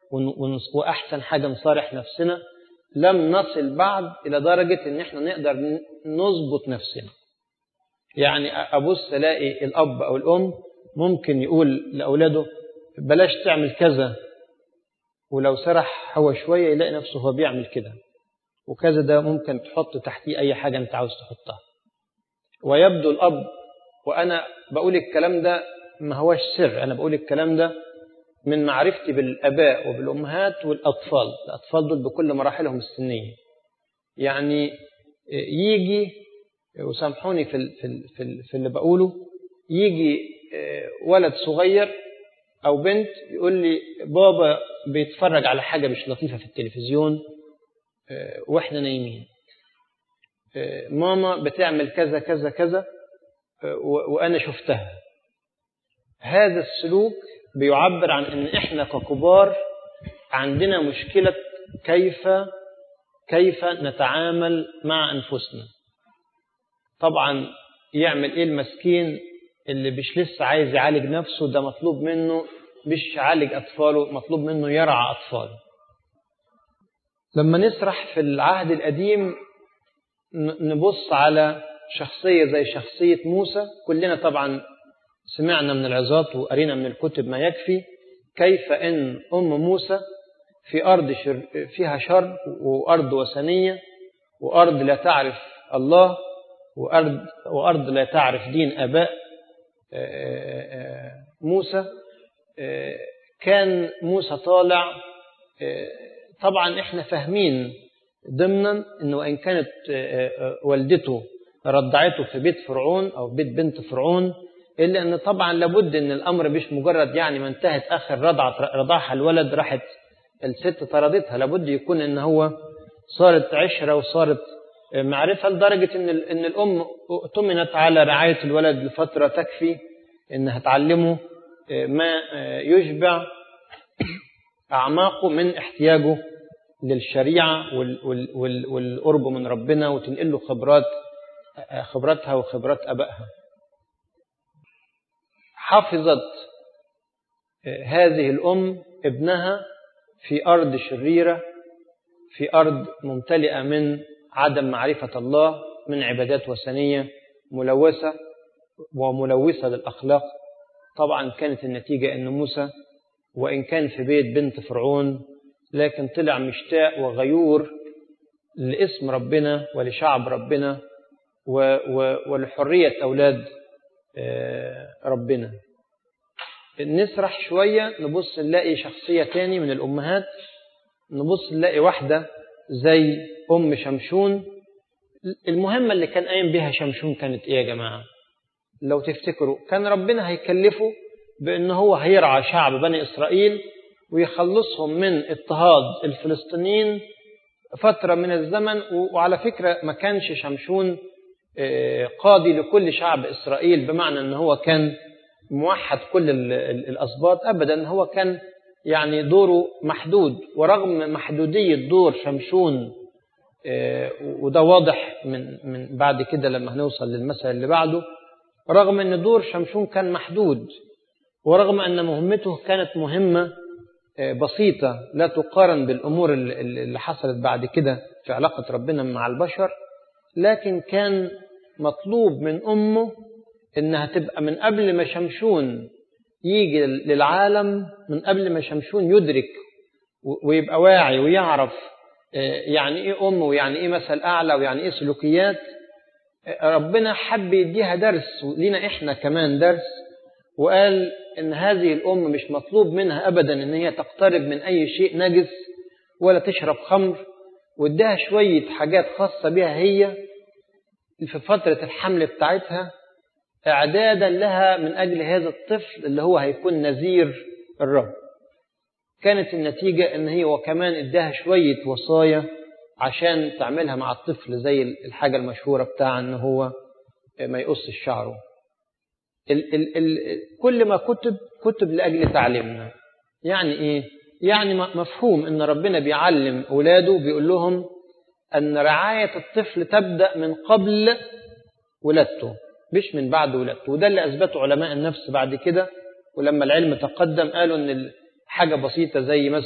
وأحسن حاجة نصارح نفسنا لم نصل بعد إلى درجة إن إحنا نقدر نظبط نفسنا يعني أبص ألاقي الأب أو الأم ممكن يقول لأولاده بلاش تعمل كذا ولو سرح هو شوية يلاقي نفسه هو بيعمل كده وكذا ده ممكن تحط تحتيه أي حاجة أنت عاوز تحطها ويبدو الأب وأنا بقول الكلام ده ما هوش سر أنا بقول الكلام ده من معرفتي بالآباء وبالأمهات والأطفال الأطفال دول بكل مراحلهم السنية يعني يجي وسامحوني في, في, في, في اللي بقوله يجي ولد صغير أو بنت يقول لي بابا بيتفرج على حاجة مش لطيفة في التلفزيون وإحنا نايمين ماما بتعمل كذا كذا كذا وأنا شفتها هذا السلوك بيعبر عن ان احنا ككبار عندنا مشكلة كيف كيف نتعامل مع انفسنا طبعا يعمل ايه المسكين اللي مش لسه عايز يعالج نفسه ده مطلوب منه مش يعالج اطفاله مطلوب منه يرعى اطفاله لما نسرح في العهد القديم نبص على شخصية زي شخصية موسى كلنا طبعا سمعنا من العظات وقرينا من الكتب ما يكفي كيف ان ام موسى في ارض شر فيها شر وارض وثنيه وارض لا تعرف الله وارض وارض لا تعرف دين اباء موسى كان موسى طالع طبعا احنا فاهمين ضمنا انه وان كانت والدته رضعته في بيت فرعون او بيت بنت فرعون إلا أن طبعا لابد أن الأمر مش مجرد يعني ما انتهت آخر رضعة رضعها الولد راحت الست طردتها لابد يكون أن هو صارت عشرة وصارت معرفة لدرجة أن أن الأم اؤتمنت على رعاية الولد لفترة تكفي أنها تعلمه ما يشبع أعماقه من احتياجه للشريعة والقرب من ربنا وتنقل له خبرات خبراتها وخبرات أبائها حفظت هذه الأم ابنها في أرض شريرة في أرض ممتلئة من عدم معرفة الله من عبادات وثنية ملوثة وملوثة للأخلاق طبعا كانت النتيجة أن موسى وإن كان في بيت بنت فرعون لكن طلع مشتاق وغيور لاسم ربنا ولشعب ربنا ولحرية أولاد ربنا نسرح شوية نبص نلاقي شخصية تاني من الأمهات نبص نلاقي واحدة زي أم شمشون المهمة اللي كان قايم بها شمشون كانت إيه يا جماعة لو تفتكروا كان ربنا هيكلفه بأن هو هيرعى شعب بني إسرائيل ويخلصهم من اضطهاد الفلسطينيين فترة من الزمن وعلى فكرة ما كانش شمشون قاضي لكل شعب إسرائيل بمعنى أن هو كان موحد كل الأسباط أبدا هو كان يعني دوره محدود ورغم محدودية دور شمشون وده واضح من من بعد كده لما هنوصل للمثل اللي بعده رغم أن دور شمشون كان محدود ورغم أن مهمته كانت مهمة بسيطة لا تقارن بالأمور اللي حصلت بعد كده في علاقة ربنا مع البشر لكن كان مطلوب من أمه إنها تبقى من قبل ما شمشون يجي للعالم من قبل ما شمشون يدرك ويبقى واعي ويعرف يعني إيه أم ويعني إيه مثل أعلى ويعني إيه سلوكيات ربنا حب يديها درس لينا إحنا كمان درس وقال إن هذه الأم مش مطلوب منها أبدا إن هي تقترب من أي شيء نجس ولا تشرب خمر واداها شوية حاجات خاصة بها هي في فترة الحمل بتاعتها إعدادا لها من أجل هذا الطفل اللي هو هيكون نذير الرب كانت النتيجة إن هي وكمان اداها شوية وصايا عشان تعملها مع الطفل زي الحاجة المشهورة بتاع إن هو ما يقص شعره ال ال ال كل ما كتب كتب لأجل تعليمنا يعني إيه؟ يعني مفهوم إن ربنا بيعلم أولاده بيقول لهم أن رعاية الطفل تبدأ من قبل ولادته مش من بعد ولادته وده اللي أثبته علماء النفس بعد كده ولما العلم تقدم قالوا أن حاجة بسيطة زي مثلا